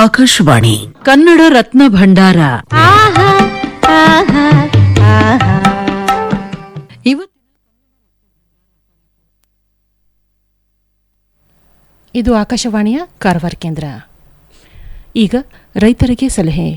ಆಕಾಶವಾಣಿ ಕನ್ನಡ ರತ್ನ ಭಂಡಾರ ಇವತ್ತು ಇದು ಆಕಾಶವಾಣಿಯ ಕಾರವಾರ ಕೇಂದ್ರ ಈಗ ರೈತರಿಗೆ ಸಲಹೆ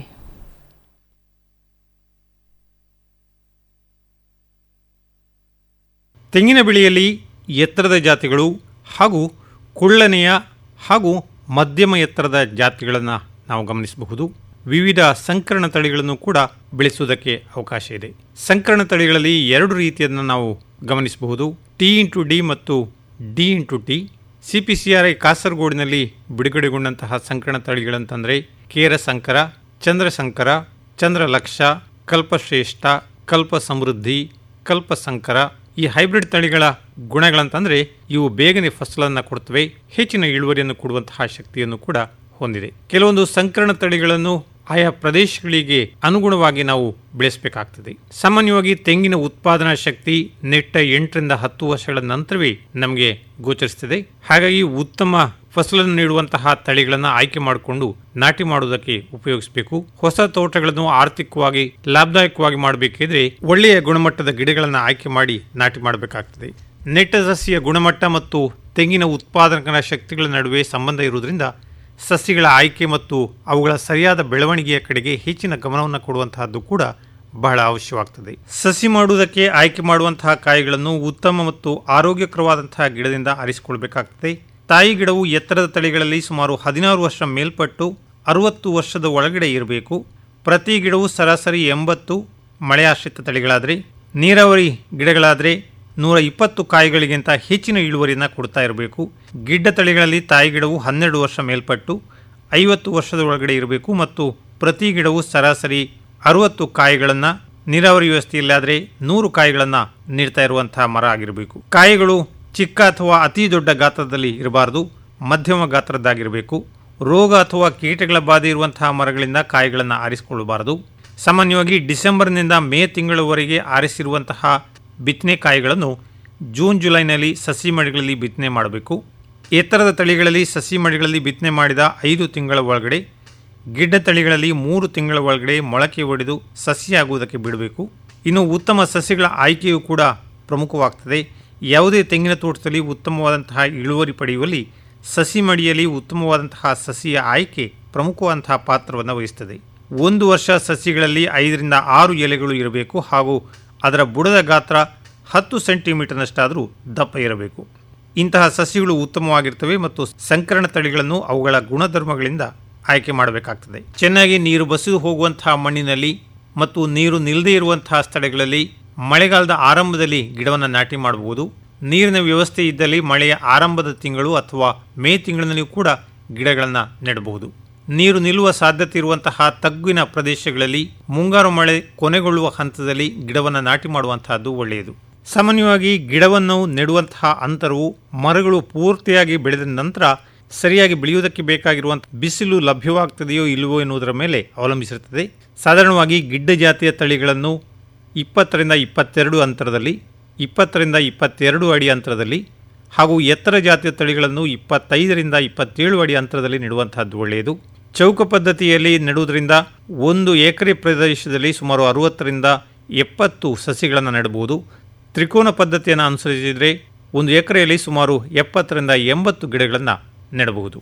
ತೆಂಗಿನ ಬೆಳೆಯಲ್ಲಿ ಎತ್ತರದ ಜಾತಿಗಳು ಹಾಗೂ ಕುಳ್ಳನೆಯ ಹಾಗೂ ಮಧ್ಯಮ ಎತ್ತರದ ಜಾತಿಗಳನ್ನು ನಾವು ಗಮನಿಸಬಹುದು ವಿವಿಧ ಸಂಕರಣ ತಳಿಗಳನ್ನು ಕೂಡ ಬೆಳೆಸುವುದಕ್ಕೆ ಅವಕಾಶ ಇದೆ ಸಂಕರಣ ತಳಿಗಳಲ್ಲಿ ಎರಡು ರೀತಿಯನ್ನು ನಾವು ಗಮನಿಸಬಹುದು ಟಿ ಇಂಟು ಡಿ ಮತ್ತು D into T C P C R I ಕಾಸರಗೋಡಿನಲ್ಲಿ ಬಿಡುಗಡೆಗೊಂಡಂತಹ ಸಂಕರಣ ತಳಿಗಳಂತಂದರೆ ಕೇರ ಸಂಕರ ಚಂದ್ರಸಂಕರ ಚಂದ್ರಲಕ್ಷ ಕಲ್ಪಶ್ರೇಷ್ಠ ಕಲ್ಪ ಸಮೃದ್ಧಿ ಕಲ್ಪ ಸಂಕರ ಈ ಹೈಬ್ರಿಡ್ ತಳಿಗಳ ಗುಣಗಳಂತಂದ್ರೆ ಇವು ಬೇಗನೆ ಫಸಲನ್ನು ಕೊಡುತ್ತವೆ ಹೆಚ್ಚಿನ ಇಳುವರಿಯನ್ನು ಕೊಡುವಂತಹ ಶಕ್ತಿಯನ್ನು ಕೂಡ ಹೊಂದಿದೆ ಕೆಲವೊಂದು ಸಂಕರಣ ತಳಿಗಳನ್ನು ಆಯಾ ಪ್ರದೇಶಗಳಿಗೆ ಅನುಗುಣವಾಗಿ ನಾವು ಬೆಳೆಸಬೇಕಾಗ್ತದೆ ಸಾಮಾನ್ಯವಾಗಿ ತೆಂಗಿನ ಉತ್ಪಾದನಾ ಶಕ್ತಿ ನೆಟ್ಟ ಎಂಟರಿಂದ ಹತ್ತು ವರ್ಷಗಳ ನಂತರವೇ ನಮಗೆ ಗೋಚರಿಸುತ್ತದೆ ಹಾಗಾಗಿ ಉತ್ತಮ ಫಸಲನ್ನು ನೀಡುವಂತಹ ತಳಿಗಳನ್ನು ಆಯ್ಕೆ ಮಾಡಿಕೊಂಡು ನಾಟಿ ಮಾಡುವುದಕ್ಕೆ ಉಪಯೋಗಿಸಬೇಕು ಹೊಸ ತೋಟಗಳನ್ನು ಆರ್ಥಿಕವಾಗಿ ಲಾಭದಾಯಕವಾಗಿ ಮಾಡಬೇಕಿದ್ರೆ ಒಳ್ಳೆಯ ಗುಣಮಟ್ಟದ ಗಿಡಗಳನ್ನು ಆಯ್ಕೆ ಮಾಡಿ ನಾಟಿ ಮಾಡಬೇಕಾಗ್ತದೆ ನೆಟ್ಟ ಸಸ್ಯ ಗುಣಮಟ್ಟ ಮತ್ತು ತೆಂಗಿನ ಉತ್ಪಾದಕನ ಶಕ್ತಿಗಳ ನಡುವೆ ಸಂಬಂಧ ಇರುವುದರಿಂದ ಸಸ್ಯಗಳ ಆಯ್ಕೆ ಮತ್ತು ಅವುಗಳ ಸರಿಯಾದ ಬೆಳವಣಿಗೆಯ ಕಡೆಗೆ ಹೆಚ್ಚಿನ ಗಮನವನ್ನು ಕೊಡುವಂತಹದ್ದು ಕೂಡ ಬಹಳ ಅವಶ್ಯವಾಗ್ತದೆ ಸಸಿ ಮಾಡುವುದಕ್ಕೆ ಆಯ್ಕೆ ಮಾಡುವಂತಹ ಕಾಯಿಗಳನ್ನು ಉತ್ತಮ ಮತ್ತು ಆರೋಗ್ಯಕರವಾದಂತಹ ಗಿಡದಿಂದ ಆರಿಸಿಕೊಳ್ಬೇಕಾಗ್ತದೆ ತಾಯಿ ಗಿಡವು ಎತ್ತರದ ತಳಿಗಳಲ್ಲಿ ಸುಮಾರು ಹದಿನಾರು ವರ್ಷ ಮೇಲ್ಪಟ್ಟು ಅರುವತ್ತು ವರ್ಷದ ಒಳಗಡೆ ಇರಬೇಕು ಪ್ರತಿ ಗಿಡವು ಸರಾಸರಿ ಎಂಬತ್ತು ಮಳೆಯಾಶ್ರಿತ ತಳಿಗಳಾದರೆ ನೀರಾವರಿ ಗಿಡಗಳಾದರೆ ನೂರ ಇಪ್ಪತ್ತು ಕಾಯಿಗಳಿಗಿಂತ ಹೆಚ್ಚಿನ ಇಳುವರಿಯನ್ನು ಕೊಡ್ತಾ ಇರಬೇಕು ಗಿಡ್ಡ ತಳಿಗಳಲ್ಲಿ ತಾಯಿ ಗಿಡವು ಹನ್ನೆರಡು ವರ್ಷ ಮೇಲ್ಪಟ್ಟು ಐವತ್ತು ವರ್ಷದ ಒಳಗಡೆ ಇರಬೇಕು ಮತ್ತು ಪ್ರತಿ ಗಿಡವು ಸರಾಸರಿ ಅರುವತ್ತು ಕಾಯಿಗಳನ್ನು ನೀರಾವರಿ ವ್ಯವಸ್ಥೆಯಲ್ಲಾದರೆ ನೂರು ಕಾಯಿಗಳನ್ನು ನೀಡ್ತಾ ಇರುವಂತಹ ಮರ ಆಗಿರಬೇಕು ಕಾಯಿಗಳು ಚಿಕ್ಕ ಅಥವಾ ಅತಿ ದೊಡ್ಡ ಗಾತ್ರದಲ್ಲಿ ಇರಬಾರದು ಮಧ್ಯಮ ಗಾತ್ರದ್ದಾಗಿರಬೇಕು ರೋಗ ಅಥವಾ ಕೀಟಗಳ ಬಾಧೆ ಇರುವಂತಹ ಮರಗಳಿಂದ ಕಾಯಿಗಳನ್ನು ಆರಿಸಿಕೊಳ್ಳಬಾರದು ಸಾಮಾನ್ಯವಾಗಿ ಡಿಸೆಂಬರ್ನಿಂದ ಮೇ ತಿಂಗಳವರೆಗೆ ಆರಿಸಿರುವಂತಹ ಬಿತ್ತನೆ ಕಾಯಿಗಳನ್ನು ಜೂನ್ ಜುಲೈನಲ್ಲಿ ಸಸಿ ಮಡಿಗಳಲ್ಲಿ ಬಿತ್ತನೆ ಮಾಡಬೇಕು ಎತ್ತರದ ತಳಿಗಳಲ್ಲಿ ಸಸಿ ಮಡಿಗಳಲ್ಲಿ ಬಿತ್ತನೆ ಮಾಡಿದ ಐದು ತಿಂಗಳ ಒಳಗಡೆ ಗಿಡ್ಡ ತಳಿಗಳಲ್ಲಿ ಮೂರು ತಿಂಗಳ ಒಳಗಡೆ ಮೊಳಕೆ ಒಡೆದು ಸಸಿ ಆಗುವುದಕ್ಕೆ ಬಿಡಬೇಕು ಇನ್ನು ಉತ್ತಮ ಸಸಿಗಳ ಆಯ್ಕೆಯೂ ಕೂಡ ಪ್ರಮುಖವಾಗ್ತದೆ ಯಾವುದೇ ತೆಂಗಿನ ತೋಟದಲ್ಲಿ ಉತ್ತಮವಾದಂತಹ ಇಳುವರಿ ಪಡೆಯುವಲ್ಲಿ ಸಸಿ ಮಡಿಯಲ್ಲಿ ಉತ್ತಮವಾದಂತಹ ಸಸಿಯ ಆಯ್ಕೆ ಪ್ರಮುಖವಾದಂತಹ ಪಾತ್ರವನ್ನು ವಹಿಸ್ತದೆ ಒಂದು ವರ್ಷ ಸಸಿಗಳಲ್ಲಿ ಐದರಿಂದ ಆರು ಎಲೆಗಳು ಇರಬೇಕು ಹಾಗೂ ಅದರ ಬುಡದ ಗಾತ್ರ ಹತ್ತು ಸೆಂಟಿಮೀಟರ್ನಷ್ಟಾದರೂ ದಪ್ಪ ಇರಬೇಕು ಇಂತಹ ಸಸಿಗಳು ಉತ್ತಮವಾಗಿರ್ತವೆ ಮತ್ತು ಸಂಕರಣ ತಳಿಗಳನ್ನು ಅವುಗಳ ಗುಣಧರ್ಮಗಳಿಂದ ಆಯ್ಕೆ ಮಾಡಬೇಕಾಗ್ತದೆ ಚೆನ್ನಾಗಿ ನೀರು ಬಸಿದು ಹೋಗುವಂತಹ ಮಣ್ಣಿನಲ್ಲಿ ಮತ್ತು ನೀರು ನಿಲ್ಲದೇ ಇರುವಂತಹ ಸ್ಥಳಗಳಲ್ಲಿ ಮಳೆಗಾಲದ ಆರಂಭದಲ್ಲಿ ಗಿಡವನ್ನು ನಾಟಿ ಮಾಡಬಹುದು ನೀರಿನ ವ್ಯವಸ್ಥೆ ಇದ್ದಲ್ಲಿ ಮಳೆಯ ಆರಂಭದ ತಿಂಗಳು ಅಥವಾ ಮೇ ತಿಂಗಳಿನಲ್ಲಿಯೂ ಕೂಡ ಗಿಡಗಳನ್ನು ನೆಡಬಹುದು ನೀರು ನಿಲ್ಲುವ ಸಾಧ್ಯತೆ ಇರುವಂತಹ ತಗ್ಗಿನ ಪ್ರದೇಶಗಳಲ್ಲಿ ಮುಂಗಾರು ಮಳೆ ಕೊನೆಗೊಳ್ಳುವ ಹಂತದಲ್ಲಿ ಗಿಡವನ್ನು ನಾಟಿ ಮಾಡುವಂತಹದ್ದು ಒಳ್ಳೆಯದು ಸಾಮಾನ್ಯವಾಗಿ ಗಿಡವನ್ನು ನೆಡುವಂತಹ ಅಂತರವು ಮರಗಳು ಪೂರ್ತಿಯಾಗಿ ಬೆಳೆದ ನಂತರ ಸರಿಯಾಗಿ ಬೆಳೆಯುವುದಕ್ಕೆ ಬೇಕಾಗಿರುವಂಥ ಬಿಸಿಲು ಲಭ್ಯವಾಗ್ತದೆಯೋ ಇಲ್ಲವೋ ಎನ್ನುವುದರ ಮೇಲೆ ಅವಲಂಬಿಸಿರುತ್ತದೆ ಸಾಧಾರಣವಾಗಿ ಗಿಡ್ಡ ಜಾತಿಯ ತಳಿಗಳನ್ನು ಇಪ್ಪತ್ತರಿಂದ ಇಪ್ಪತ್ತೆರಡು ಅಂತರದಲ್ಲಿ ಇಪ್ಪತ್ತರಿಂದ ಇಪ್ಪತ್ತೆರಡು ಅಡಿ ಅಂತರದಲ್ಲಿ ಹಾಗೂ ಎತ್ತರ ಜಾತಿಯ ತಳಿಗಳನ್ನು ಇಪ್ಪತ್ತೈದರಿಂದ ಇಪ್ಪತ್ತೇಳು ಅಡಿ ಅಂತರದಲ್ಲಿ ನೆಡುವಂತಹದ್ದು ಒಳ್ಳೆಯದು ಚೌಕ ಪದ್ಧತಿಯಲ್ಲಿ ನೆಡುವುದರಿಂದ ಒಂದು ಎಕರೆ ಪ್ರದೇಶದಲ್ಲಿ ಸುಮಾರು ಅರುವತ್ತರಿಂದ ಎಪ್ಪತ್ತು ಸಸಿಗಳನ್ನು ನೆಡಬಹುದು ತ್ರಿಕೋನ ಪದ್ಧತಿಯನ್ನು ಅನುಸರಿಸಿದರೆ ಒಂದು ಎಕರೆಯಲ್ಲಿ ಸುಮಾರು ಎಪ್ಪತ್ತರಿಂದ ಎಂಬತ್ತು ಗಿಡಗಳನ್ನು ನೆಡಬಹುದು